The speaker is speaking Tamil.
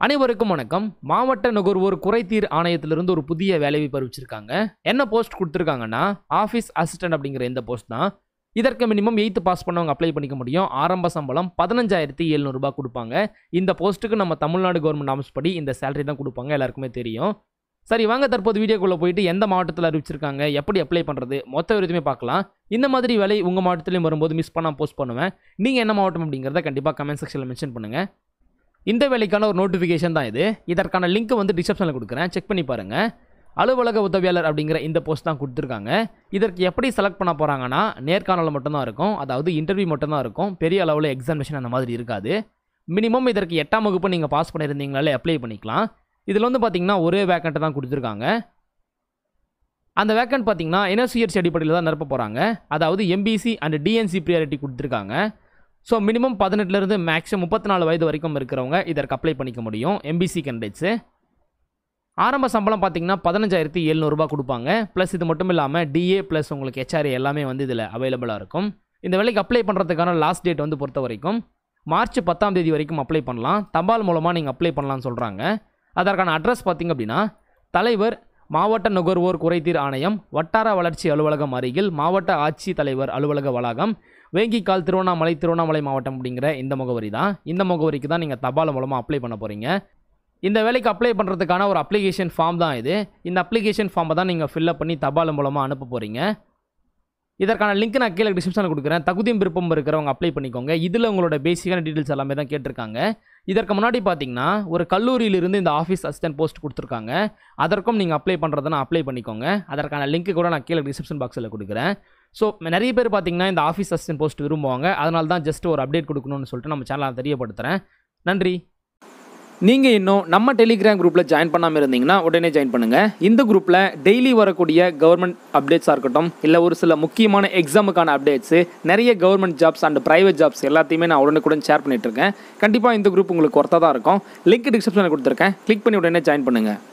அனைவருக்கும் வணக்கம் மாவட்ட நுகர்வோர் குறைதீர் ஆணையத்திலிருந்து ஒரு புதிய வேலைவாய்ப்பு அறிவிச்சிருக்காங்க என்ன போஸ்ட் கொடுத்துருக்காங்கன்னா ஆஃபீஸ் அசிஸ்டன்ட் அப்படிங்கிற இந்த போஸ்ட் தான் இதற்கு மினிமம் எயித்து பாஸ் பண்ணவங்க அப்ளை பண்ணிக்க முடியும் ஆரம்ப சம்பளம் பதினஞ்சாயிரத்தி எழுநூறுபா கொடுப்பாங்க இந்த போஸ்ட்டுக்கு நம்ம தமிழ்நாடு கவர்மெண்ட் நாம்ஸ் படி இந்த சேலரி தான் கொடுப்பாங்க எல்லாருக்குமே தெரியும் சரி வாங்க தற்போது வீடியோக்குள்ளே போயிட்டு எந்த மாவட்டத்தில் அறிவிச்சிருக்காங்க எப்படி அப்ளை பண்ணுறது மொத்த விதமே பார்க்கலாம் இந்த மாதிரி வேலை உங்கள் மாவட்டத்திலையும் வரும்போது மிஸ் பண்ணால் போஸ்ட் பண்ணுவேன் நீங்கள் என்ன மாவட்டம் அப்படிங்கிறத கண்டிப்பாக கமெண்ட் செக்ஷனில் மென்ஷன் பண்ணுங்கள் இந்த வேலைக்கான ஒரு நோட்டிஃபிகேஷன் தான் இது இதற்கான லிங்க் வந்து டிஸ்கிரிப்ஷனில் கொடுக்குறேன் செக் பண்ணி பாருங்கள் அலுவலக உதவியாளர் அப்படிங்கிற இந்த போஸ்ட் தான் கொடுத்துருக்காங்க இதற்கு எப்படி செலக்ட் பண்ண போகிறாங்கன்னா நேர்காணல் மட்டும்தான் இருக்கும் அதாவது இன்டர்வியூ மட்டும்தான் இருக்கும் பெரிய அளவில் எக்ஸாமினேஷன் அந்த மாதிரி இருக்காது மினிமம் இதற்கு எட்டாம் வகுப்பு நீங்கள் பாஸ் பண்ணியிருந்தீங்கனாலே அப்ளை பண்ணிக்கலாம் இதில் வந்து பார்த்தீங்கன்னா ஒரே வேக்கண்ட்டை தான் கொடுத்துருக்காங்க அந்த வேக்கண்ட் பார்த்தீங்கன்னா என்எஸ்சிஎர்சி அடிப்படையில் தான் நிரப்ப போகிறாங்க அதாவது எம்பிசி அண்ட் டிஎன்சி ப்ரியாரிட்டி கொடுத்துருக்காங்க ஸோ மினிமம் பதினெட்டுலேருந்து மேக்ஸிமம் முப்பத்தி நாலு வயது வரைக்கும் இருக்கிறவங்க இதற்கு அப்ளை பண்ணிக்க முடியும் எம்பிசி கேண்டிடேட்ஸு ஆரம்ப சம்பளம் பார்த்தீங்கன்னா பதினஞ்சாயிரத்தி எழுநூறுபா கொடுப்பாங்க ப்ளஸ் இது மட்டும் இல்லாமல் டிஏ ப்ளஸ் உங்களுக்கு ஹெச்ஆர்ஏ எல்லாமே வந்து இதில் அவைலபிளாக இருக்கும் இந்த வேலைக்கு அப்ளை பண்ணுறதுக்கான லாஸ்ட் டேட் வந்து பொறுத்த வரைக்கும் மார்ச் பத்தாம் தேதி வரைக்கும் அப்ளை பண்ணலாம் தபால் மூலமாக நீங்கள் அப்ளை பண்ணலாம்னு சொல்கிறாங்க அதற்கான அட்ரஸ் பார்த்தீங்க அப்படின்னா தலைவர் மாவட்ட நுகர்வோர் குறைதீர் ஆணையம் வட்டார வளர்ச்சி அலுவலகம் அருகில் மாவட்ட ஆட்சி தலைவர் அலுவலக வளாகம் வேங்கிக்கால் திருவண்ணாமலை திருவண்ணாமலை மாவட்டம் அப்படிங்கிற இந்த முகவரி தான் இந்த முகவரிக்கு தான் நீங்கள் தபால் மூலமாக அப்ளை பண்ண போகிறீங்க இந்த வேலைக்கு அப்ளை பண்ணுறதுக்கான ஒரு அப்ளிகேஷன் ஃபார்ம் தான் இது இந்த அப்ளிகேஷன் ஃபார்மை தான் நீங்கள் ஃபில்அப் பண்ணி தபால் மூலமாக அனுப்ப போகிறீங்க இதற்கான லிங்க் நான் கீழே டிஸ்கிரிப்ஷனில் கொடுக்குறேன் தகுதியும் விருப்பம் இருக்கிறவங்க அப்ளை பண்ணிக்கோங்க இதில் உங்களோட பேசிக்கான டீட்டெயில்ஸ் எல்லாமே தான் கேட்டிருக்காங்க இதற்கு முன்னாடி பார்த்தீங்கன்னா ஒரு கல்லூரியிலிருந்து இந்த ஆஃபீஸ் அசிஸ்டன்ட் போஸ்ட் கொடுத்துருக்காங்க அதற்கும் நீங்கள் அப்ளை பண்ணுறதுனா அப்ளை பண்ணிக்கோங்க அதற்கான லிங்க் கூட நான் கீழே டிஸ்கிரிப்ஷன் பாக்ஸில் கொடுக்குறேன் ஸோ நிறைய பேர் பார்த்தீங்கன்னா இந்த ஆஃபீஸ் அசிஸ்டன்ட் போஸ்ட் விரும்புவாங்க அதனால தான் ஜஸ்ட் ஒரு அப்டேட் கொடுக்கணும்னு சொல்லிட்டு நம்ம சேனலை தெரியப்படுத்துகிறேன் நன்றி நீங்கள் இன்னும் நம்ம டெலிகிராம் குரூப்பில் ஜாயின் பண்ணாமல் இருந்தீங்கன்னா உடனே ஜாயின் பண்ணுங்கள் இந்த குரூப்பில் டெய்லி வரக்கூடிய கவர்மெண்ட் அப்டேட்ஸாக இருக்கட்டும் இல்லை ஒரு சில முக்கியமான எக்ஸாமுக்கான அப்டேட்ஸு நிறைய government jobs and private jobs எல்லாத்தையுமே நான் உடனுக்குடன் ஷேர் பண்ணிட்டு இருக்கேன் கண்டிப்பாக இந்த குரூப் உங்களுக்கு ஒர்த்தாக தான் இருக்கும் லிங்க் டிஸ்கிரிப்ஷனில் கொடுத்துருக்கேன் கிளிக் பண்ணி உடனே ஜாயின் பண்ணுங்கள்